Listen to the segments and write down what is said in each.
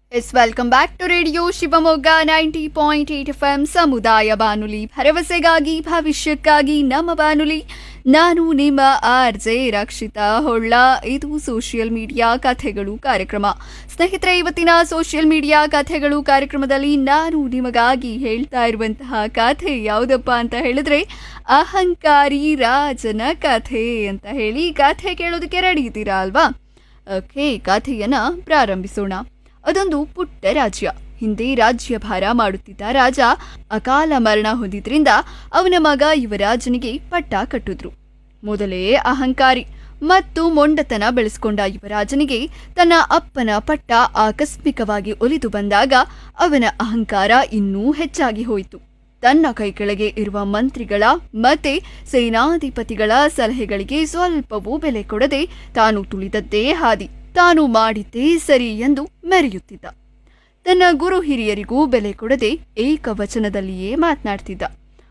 S welcome back to radio Shivamogga ninety point eight F M ಸಮುದಾಯ ಬಾನುಲಿ ಭರವಸೆಗಾಗಿ ಭವಿಷ್ಯಕ್ಕಾಗಿ ನಮ್ಮ ಬಾನುಲಿ ನಾನು ನಿಮ್ಮ ಆರ್ ಜೆ ರಕ್ಷಿತಾ ಹೊಳ್ಳ ಇದು ಸೋಷಿಯಲ್ ಮೀಡಿಯಾ ಕಥೆಗಳು ಕಾರ್ಯಕ್ರಮ ಸ್ನೇಹಿತರೆ ಇವತ್ತಿನ ಸೋಷಿಯಲ್ ಮೀಡಿಯಾ ಕಥೆಗಳು ಕಾರ್ಯಕ್ರಮದಲ್ಲಿ ನಾನು ನಿಮಗಾಗಿ ಹೇಳ್ತಾ ಇರುವಂತಹ ಕಥೆ ಯಾವುದಪ್ಪ ಅಂತ ಹೇಳಿದ್ರೆ ಅಹಂಕಾರಿ ರಾಜನ ಕಥೆ ಅಂತ ಹೇಳಿ ಕಥೆ ಕೇಳೋದಕ್ಕೆ ರೆಡಿ ಇದ್ದೀರಾ ಅಲ್ವಾ ಓಕೆ ಕಥೆಯನ್ನ ಪ್ರಾರಂಭಿಸೋಣ ಅದೊಂದು ಪುಟ್ಟ ರಾಜ್ಯ ಹಿಂದೆ ರಾಜ್ಯಭಾರ ಮಾಡುತ್ತಿದ್ದ ರಾಜ ಅಕಾಲ ಮರಣ ಹೊಂದಿದ್ರಿಂದ ಅವನ ಮಗ ಯುವರಾಜನಿಗೆ ಪಟ್ಟ ಕಟ್ಟಿದ್ರು ಮೊದಲೇ ಅಹಂಕಾರಿ ಮತ್ತು ಮೊಂಡತನ ಬೆಳೆಸ್ಕೊಂಡ ಯುವರಾಜನಿಗೆ ತನ್ನ ಅಪ್ಪನ ಪಟ್ಟ ಆಕಸ್ಮಿಕವಾಗಿ ಒಲಿದು ಬಂದಾಗ ಅವನ ಅಹಂಕಾರ ಇನ್ನೂ ಹೆಚ್ಚಾಗಿ ಹೋಯಿತು ತನ್ನ ಕೈ ಕೆಳಗೆ ಇರುವ ಮಂತ್ರಿಗಳ ಮತ್ತೆ ಸೇನಾಧಿಪತಿಗಳ ಸಲಹೆಗಳಿಗೆ ಸ್ವಲ್ಪವೂ ಬೆಲೆ ಕೊಡದೆ ತಾನು ತುಳಿದದ್ದೇ ಹಾದಿ ತಾನು ಮಾಡಿದ್ದೇ ಸರಿ ಎಂದು ಮೆರೆಯುತ್ತಿದ್ದ ತನ್ನ ಗುರು ಹಿರಿಯರಿಗೂ ಬೆಲೆ ಕೊಡದೆ ಏಕವಚನದಲ್ಲಿಯೇ ಮಾತನಾಡ್ತಿದ್ದ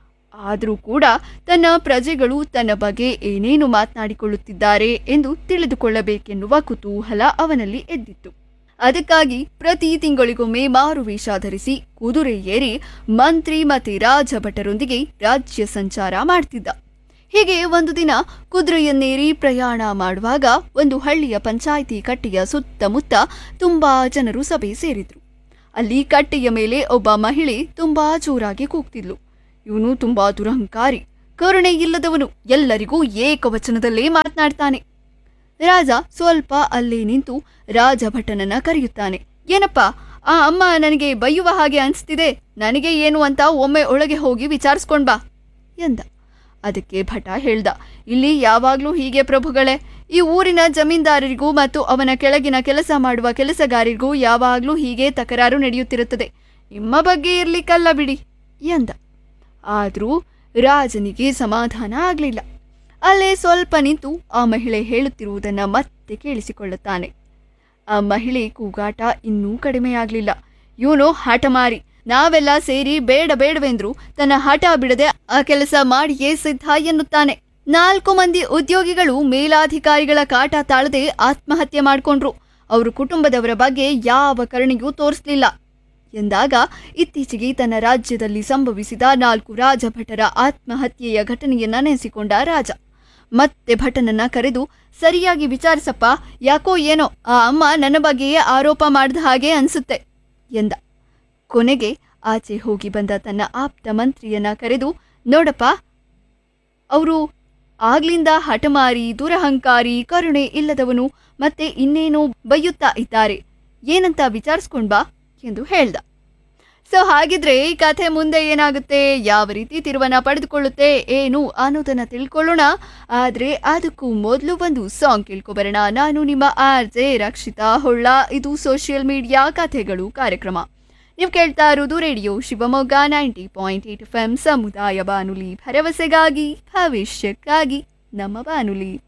ಆದರೂ ಕೂಡ ತನ್ನ ಪ್ರಜೆಗಳು ತನ್ನ ಬಗ್ಗೆ ಏನೇನು ಮಾತನಾಡಿಕೊಳ್ಳುತ್ತಿದ್ದಾರೆ ಎಂದು ತಿಳಿದುಕೊಳ್ಳಬೇಕೆನ್ನುವ ಕುತೂಹಲ ಅವನಲ್ಲಿ ಎದ್ದಿತ್ತು ಅದಕ್ಕಾಗಿ ಪ್ರತಿ ತಿಂಗಳಿಗೊಮ್ಮೆ ಮಾರುವೇಷ ಧರಿಸಿ ಕುದುರೆ ಏರಿ ಮಂತ್ರಿ ಮತ್ತೆ ರಾಜಭಟರೊಂದಿಗೆ ರಾಜ್ಯ ಸಂಚಾರ ಮಾಡ್ತಿದ್ದ ಹೀಗೆ ಒಂದು ದಿನ ಕುದುರೆಯನ್ನೇರಿ ಪ್ರಯಾಣ ಮಾಡುವಾಗ ಒಂದು ಹಳ್ಳಿಯ ಪಂಚಾಯಿತಿ ಕಟ್ಟೆಯ ಸುತ್ತಮುತ್ತ ತುಂಬಾ ಜನರು ಸಭೆ ಸೇರಿದ್ರು ಅಲ್ಲಿ ಕಟ್ಟೆಯ ಮೇಲೆ ಒಬ್ಬ ಮಹಿಳೆ ತುಂಬಾ ಜೋರಾಗಿ ಕೂಗ್ತಿದ್ಲು ಇವನು ತುಂಬಾ ದುರಹಂಕಾರಿ ಕರುಣೆ ಇಲ್ಲದವನು ಎಲ್ಲರಿಗೂ ಏಕವಚನದಲ್ಲೇ ಮಾತನಾಡ್ತಾನೆ ರಾಜ ಸ್ವಲ್ಪ ಅಲ್ಲೇ ನಿಂತು ರಾಜಭಟನನ್ನ ಕರೆಯುತ್ತಾನೆ ಏನಪ್ಪ ಆ ಅಮ್ಮ ನನಗೆ ಬೈಯುವ ಹಾಗೆ ಅನಿಸ್ತಿದೆ ನನಗೆ ಏನು ಅಂತ ಒಮ್ಮೆ ಒಳಗೆ ಹೋಗಿ ವಿಚಾರಿಸ್ಕೊಂಡ್ ಬಾ ಎಂದ ಅದಕ್ಕೆ ಭಟ ಹೇಳ್ದ ಇಲ್ಲಿ ಯಾವಾಗ್ಲೂ ಹೀಗೆ ಪ್ರಭುಗಳೇ ಈ ಊರಿನ ಜಮೀನ್ದಾರರಿಗೂ ಮತ್ತು ಅವನ ಕೆಳಗಿನ ಕೆಲಸ ಮಾಡುವ ಕೆಲಸಗಾರರಿಗೂ ಯಾವಾಗ್ಲೂ ಹೀಗೆ ತಕರಾರು ನಡೆಯುತ್ತಿರುತ್ತದೆ ನಿಮ್ಮ ಬಗ್ಗೆ ಇರ್ಲಿಕ್ಕಲ್ಲ ಬಿಡಿ ಎಂದ ಆದರೂ ರಾಜನಿಗೆ ಸಮಾಧಾನ ಆಗಲಿಲ್ಲ ಅಲ್ಲೇ ಸ್ವಲ್ಪ ನಿಂತು ಆ ಮಹಿಳೆ ಹೇಳುತ್ತಿರುವುದನ್ನು ಮತ್ತೆ ಕೇಳಿಸಿಕೊಳ್ಳುತ್ತಾನೆ ಆ ಮಹಿಳೆ ಕೂಗಾಟ ಇನ್ನೂ ಕಡಿಮೆಯಾಗಲಿಲ್ಲ ಇವನು ಹಠಮಾರಿ ನಾವೆಲ್ಲ ಸೇರಿ ಬೇಡ ಬೇಡವೆಂದ್ರು ತನ್ನ ಹಠ ಬಿಡದೆ ಆ ಕೆಲಸ ಮಾಡಿಯೇ ಸಿದ್ಧ ಎನ್ನುತ್ತಾನೆ ನಾಲ್ಕು ಮಂದಿ ಉದ್ಯೋಗಿಗಳು ಮೇಲಾಧಿಕಾರಿಗಳ ಕಾಟ ತಾಳದೆ ಆತ್ಮಹತ್ಯೆ ಮಾಡಿಕೊಂಡ್ರು ಅವರು ಕುಟುಂಬದವರ ಬಗ್ಗೆ ಯಾವ ಕರುಣೆಯೂ ತೋರಿಸಲಿಲ್ಲ ಎಂದಾಗ ಇತ್ತೀಚೆಗೆ ತನ್ನ ರಾಜ್ಯದಲ್ಲಿ ಸಂಭವಿಸಿದ ನಾಲ್ಕು ರಾಜಭಟರ ಆತ್ಮಹತ್ಯೆಯ ಘಟನೆಯನ್ನ ನೆನೆಸಿಕೊಂಡ ರಾಜ ಮತ್ತೆ ಭಟನನ್ನ ಕರೆದು ಸರಿಯಾಗಿ ವಿಚಾರಿಸಪ್ಪ ಯಾಕೋ ಏನೋ ಆ ಅಮ್ಮ ನನ್ನ ಬಗ್ಗೆಯೇ ಆರೋಪ ಮಾಡಿದ ಹಾಗೆ ಅನ್ಸುತ್ತೆ ಎಂದ ಕೊನೆಗೆ ಆಚೆ ಹೋಗಿ ಬಂದ ತನ್ನ ಆಪ್ತ ಮಂತ್ರಿಯನ್ನ ಕರೆದು ನೋಡಪ್ಪ ಅವರು ಆಗ್ಲಿಂದ ಹಠಮಾರಿ ದುರಹಂಕಾರಿ ಕರುಣೆ ಇಲ್ಲದವನು ಮತ್ತೆ ಇನ್ನೇನೋ ಬೈಯುತ್ತಾ ಇದ್ದಾರೆ ಏನಂತ ವಿಚಾರಿಸ್ಕೊಂಡ್ ಬಾ ಎಂದು ಹೇಳ್ದ ಸೊ ಹಾಗಿದ್ರೆ ಈ ಕಥೆ ಮುಂದೆ ಏನಾಗುತ್ತೆ ಯಾವ ರೀತಿ ತಿರುವನ್ನ ಪಡೆದುಕೊಳ್ಳುತ್ತೆ ಏನು ಅನ್ನೋದನ್ನ ತಿಳ್ಕೊಳ್ಳೋಣ ಆದ್ರೆ ಅದಕ್ಕೂ ಮೊದಲು ಒಂದು ಸಾಂಗ್ ಕೇಳ್ಕೊಬರೋಣ ನಾನು ನಿಮ್ಮ ಆರ್ ಜೆ ರಕ್ಷಿತಾ ಹೊಳ್ಳ ಇದು ಸೋಷಿಯಲ್ ಮೀಡಿಯಾ ಕಥೆಗಳು ಕಾರ್ಯಕ್ರಮ ನೀವು ಕೇಳ್ತಾ ಇರೋದು radio Shivamogga ninety point eight F M ಸಮುದಾಯ ಬಾನುಲಿ ಭರವಸೆಗಾಗಿ ಭವಿಷ್ಯಕ್ಕಾಗಿ ನಮ್ಮ ಬಾನುಲಿ